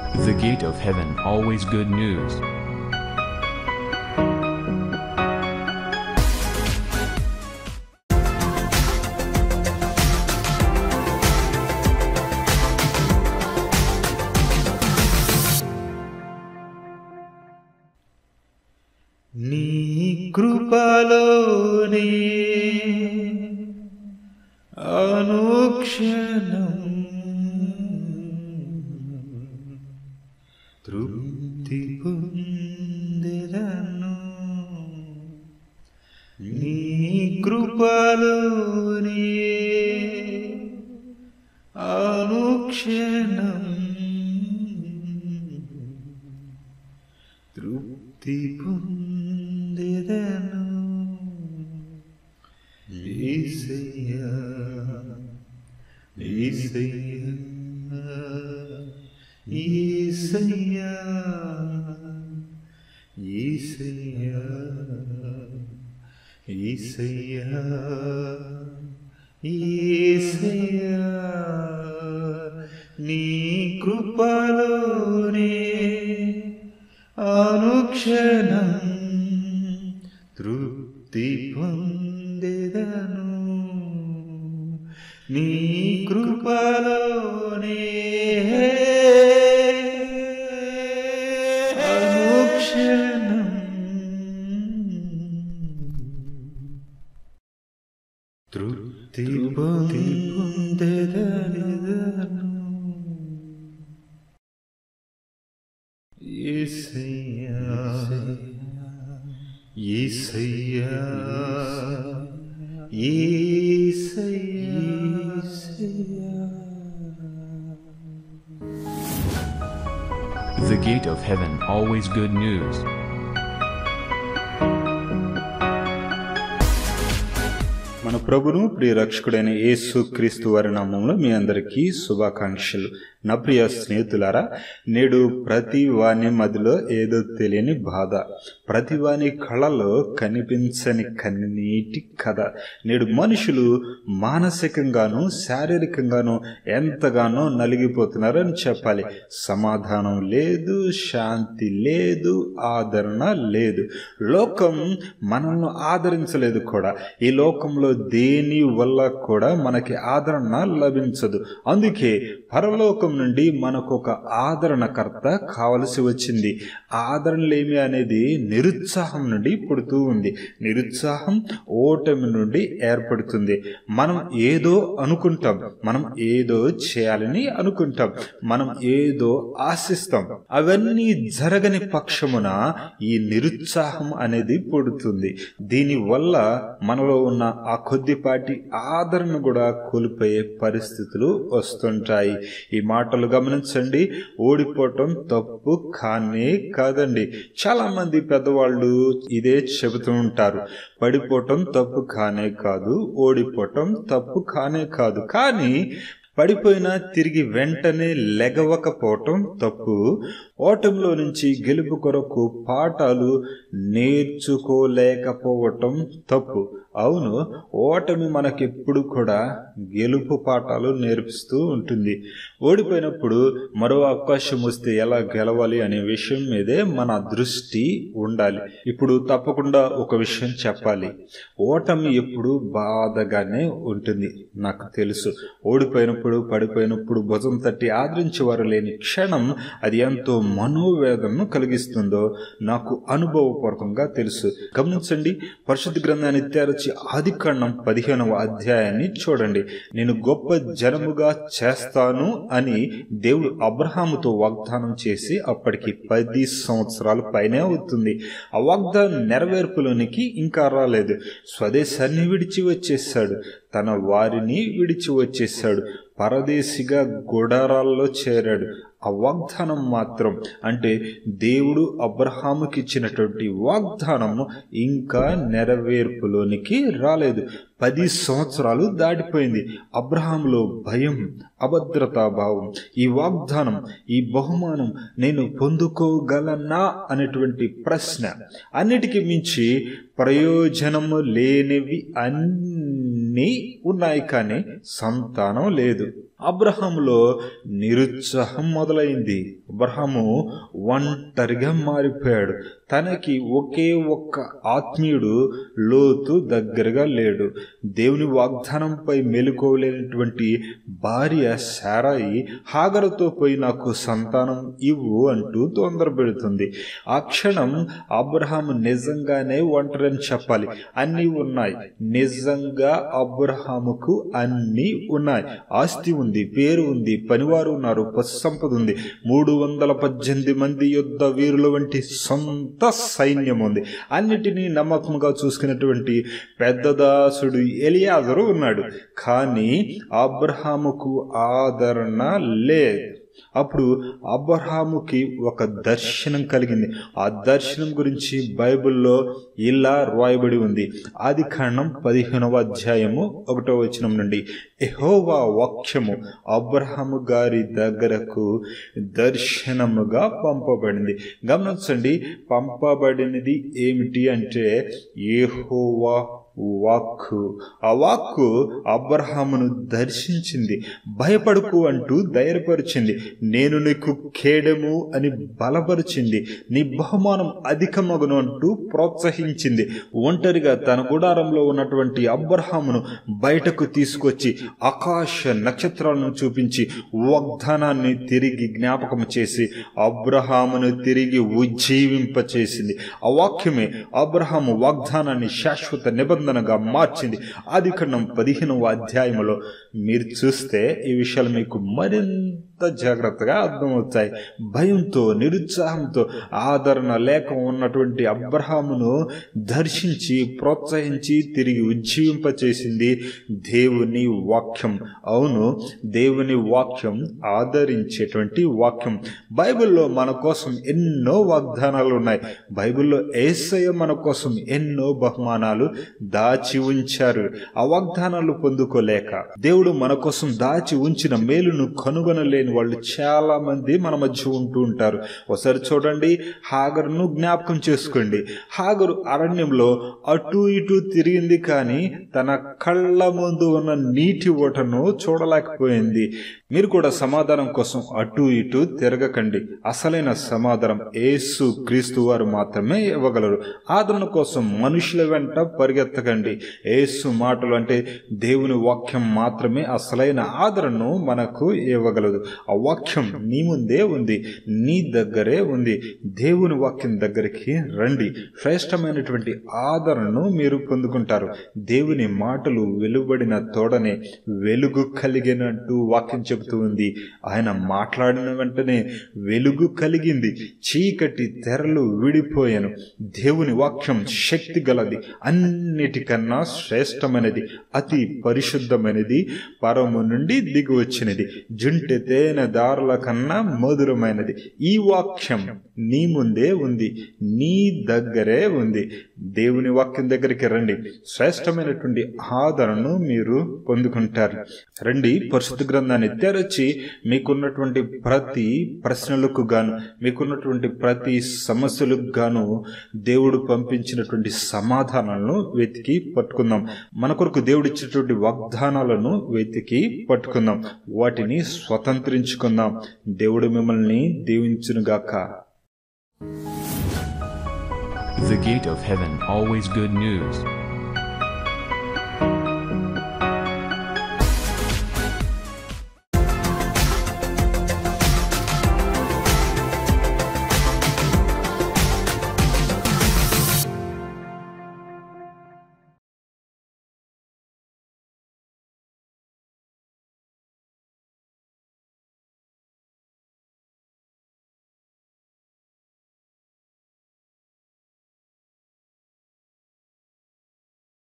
The gate of heaven, always good news. నీ కృపలోనే అనుక్షణం తృప్తి పొందెదను నీ కృపలోనే అనుక్షణం తృప్తి పొందెదను ఈసయ్యా ఈసయ్యా ఈసయ్యా ఈసయ్యా ఈసయ్యా ఈసయ్యా నీ కృపలోనే అనుక్షణం తృప్తి పొందెదను నీ కృపలోనే అనుక్షణం తృప్తి పొందెదను ఈసయ్యా ఈసయ్యా The gate of heaven, always good news. మన ప్రభును ప్రియ రక్షకుడైన యేసు క్రీస్తు వారి నామంలో మీ అందరికీ శుభాకాంక్షలు నా ప్రియ స్నేహితులారా నేడు ప్రతి వాని మదిలో ఏదో తెలియని బాధ ప్రతి వాని కళలో కనిపించని కన్నీటి కథ నేడు మనుషులు మానసికంగాను శారీరకంగాను ఎంతగానో నలిగిపోతున్నారని చెప్పాలి సమాధానం లేదు శాంతి లేదు ఆదరణ లేదు లోకం మనల్ని ఆదరించలేదు కూడా ఈ లోకంలో దేని వల్ల కూడా మనకి ఆదరణ లభించదు అందుకే పరలోకం నుండి మనకు ఒక ఆదరణకర్త కావలసి వచ్చింది ఆదరణలేమి అనేది నిరుత్సాహం నుండి పుడుతూ ఉంది నిరుత్సాహం ఓటమి నుండి ఏర్పడుతుంది మనం ఏదో అనుకుంటాం మనం ఏదో చేయాలని అనుకుంటాం మనం ఏదో ఆశిస్తాం అవన్నీ జరగని పక్షమున ఈ నిరుత్సాహం అనేది పుడుతుంది దీని వల్ల మనలో ఉన్న ఆ కొద్దిపాటి ఆదరణ కూడా కోల్పోయే పరిస్థితులు వస్తుంటాయి ఈ మాటలు గమనించండి ఓడిపోవటం తప్పు కానే కాదండి చాలా మంది పెద్దవాళ్ళు ఇదే చెబుతూ ఉంటారు పడిపోవటం తప్పు కానే కాదు ఓడిపోవటం తప్పు కానే కాదు కానీ పడిపోయినా తిరిగి వెంటనే లెగవకపోవటం తప్పు ఓటమిలో నుంచి గెలుపు కొరకు పాఠాలు నేర్చుకోలేకపోవటం తప్పు అవును ఓటమి మనకెప్పుడు కూడా గెలుపు పాఠాలు నేర్పిస్తూ ఉంటుంది ఓడిపోయినప్పుడు మరో అవకాశం వస్తే ఎలా గెలవాలి అనే విషయం మీదే మన దృష్టి ఉండాలి ఇప్పుడు తప్పకుండా ఒక విషయం చెప్పాలి ఓటమి ఎప్పుడు బాధగానే ఉంటుంది నాకు తెలుసు ఓడిపోయినప్పుడు పడిపోయినప్పుడు భుజం తట్టి ఆదరించేవారు లేని క్షణం అది ఎంతో మనోవేదనను కలిగిస్తుందో నాకు అనుభవపూర్వకంగా తెలుసు గమనించండి పరిశుద్ధ గ్రంథాన్ని తెరచి ఆది కాండం పదిహేనవ అధ్యాయాన్ని చూడండి నేను గొప్ప జనముగా చేస్తాను అని దేవుడు అబ్రహాముతో వాగ్దానం చేసి అప్పటికి పది సంవత్సరాల పైనే అవుతుంది ఆ వాగ్దానం నెరవేర్పులోనికి ఇంకా రాలేదు స్వదేశాన్ని విడిచి వచ్చేసాడు తన వారిని విడిచి వచ్చేసాడు పరదేశిగా గుడారాల్లో చేరాడు ఆ వాగ్దానం మాత్రం అంటే దేవుడు అబ్రహాముకి ఇచ్చినటువంటి వాగ్దానం ఇంకా నెరవేర్పులోనికి రాలేదు పది సంవత్సరాలు దాటిపోయింది అబ్రహాంలో భయం అభద్రతా భావం ఈ వాగ్దానం ఈ బహుమానం నేను పొందుకోగలనా అనేటువంటి ప్రశ్న అన్నిటికీ మించి ప్రయోజనము లేనివి అన్నీ ఉన్నాయి కానీ సంతానం లేదు అబ్రహాములో నిరుత్సాహం మొదలైంది అబ్రహాము ఒంటరిగా మారిపోయాడు తనకి ఒకే ఒక్క ఆత్మీయుడు లోతు దగ్గరగా లేడు దేవుని వాగ్దానంపై మెలుకోలేనటువంటి భార్య శారాయి హాగరుతో పోయి నాకు సంతానం ఇవ్వు అంటూ తొందర పెడుతుంది ఆ క్షణం అబ్రహాం నిజంగానే ఒంటరని చెప్పాలి అన్నీ ఉన్నాయి నిజంగా అబ్రహాముకు అన్నీ ఉన్నాయి ఆస్తి ఉంది పేరు ఉంది పనివారు ఉన్నారు పశు సంపద ఉంది మూడు వందల పద్దెనిమిది మంది యుద్ధ వీరుల వంటి సొంత సైన్యం ఉంది అన్నిటినీ నమ్మకంగా చూసుకున్నటువంటి పెద్ద దాసుడు ఎలియాజరు ఉన్నాడు కానీ అబ్రహాముకు ఆదరణ లేదు అప్పుడు అబ్రహాముకి ఒక దర్శనం కలిగింది ఆ దర్శనం గురించి బైబిల్లో ఇలా రాయబడి ఉంది ఆది కాండం పదిహేనవ అధ్యాయము ఒకటో వచనం నుండి ఎహోవా వాక్యము అబ్రహాము గారి దగ్గరకు దర్శనముగా పంపబడింది గమనించండి పంపబడినది ఏమిటి అంటే ఏహోవా వాక్కు ఆ వాక్కు అబ్రహామును దర్శించింది భయపడుకు అంటూ ధైర్యపరిచింది నేను నీకు కేడము అని బలపరిచింది నీ బహుమానం అధికమగును అంటూ ప్రోత్సహించింది ఒంటరిగా తన గుడారంలో ఉన్నటువంటి అబ్రహామును బయటకు తీసుకొచ్చి ఆకాశ నక్షత్రాలను చూపించి వాగ్దానాన్ని తిరిగి జ్ఞాపకం చేసి అబ్రహామును తిరిగి ఉజ్జీవింపచేసింది ఆ వాక్యమే అబ్రహాము వాగ్దానాన్ని శాశ్వత నిబంధన నిబంధనగా మార్చింది ఆది ఖండం పదిహేనవ అధ్యాయంలో మీరు చూస్తే ఈ విషయాలు మీకు మరింత జాగ్రత్తగా అర్థమవుతాయి భయంతో నిరుత్సాహంతో ఆదరణ లేక ఉన్నటువంటి అబ్రహామును దర్శించి ప్రోత్సహించి తిరిగి ఉజ్జీవింపచేసింది దేవుని వాక్యం అవును దేవుని వాక్యం ఆదరించేటువంటి వాక్యం బైబిల్లో మన కోసం ఎన్నో వాగ్దానాలు ఉన్నాయి బైబిల్లో ఏసయ మన కోసం ఎన్నో బహుమానాలు దాచి ఉంచారు ఆ వాగ్దానాలు పొందుకోలేక దేవుడు మన కోసం దాచి ఉంచిన మేలును కనుగొనలేని వాళ్ళు చాలా మంది మన మధ్య ఉంటూ ఉంటారు ఒకసారి చూడండి హాగరును జ్ఞాపకం చేసుకోండి హాగరు అరణ్యంలో అటు ఇటు తిరిగింది కానీ తన కళ్ళ ముందు ఉన్న నీటి ఓటను చూడలేకపోయింది మీరు కూడా సమాధానం కోసం అటు ఇటు తిరగకండి అసలైన సమాధానం ఏసు క్రీస్తు వారు మాత్రమే ఇవ్వగలరు ఆదరణ కోసం మనుషుల వెంట పరిగెత్తకండి ఏసు మాటలు అంటే దేవుని వాక్యం మాత్రమే అసలైన ఆదరణను మనకు ఇవ్వగలదు ఆ వాక్యం నీ ముందే ఉంది నీ దగ్గరే ఉంది దేవుని వాక్యం దగ్గరికి రండి శ్రేష్టమైనటువంటి ఆదరణను మీరు పొందుకుంటారు దేవుని మాటలు వెలువడిన తోడనే వెలుగు కలిగినట్టు వాక్యం చెబుతూ ఉంది ఆయన మాట్లాడిన వెంటనే వెలుగు కలిగింది చీకటి తెరలు విడిపోయాను దేవుని వాక్యం శక్తి గలది అన్నిటికన్నా శ్రేష్టమైనది అతి పరిశుద్ధమైనది పరము నుండి దిగి వచ్చినది జుంటె తేనె దారుల కన్నా మధురమైనది ఈ వాక్యం నీ ముందే ఉంది నీ దగ్గరే ఉంది దేవుని వాక్యం దగ్గరికి రండి శ్రేష్టమైనటువంటి ఆదరణను మీరు పొందుకుంటారు రండి పరిశుద్ధ గ్రంథాన్ని తెరచి మీకున్నటువంటి ప్రతి ప్రశ్నలకు గాను మీకున్నటువంటి ప్రతి సమస్యలకు గాను దేవుడు పంపించినటువంటి సమాధానాలను వెతికి పట్టుకుందాం మన కొరకు దేవుడు ఇచ్చినటువంటి వాగ్దానాలను వెతికి పట్టుకుందాం వాటిని స్వతంత్రించుకుందాం దేవుడు మిమ్మల్ని దీవించునుగాక The Gate of Heaven Always Good News.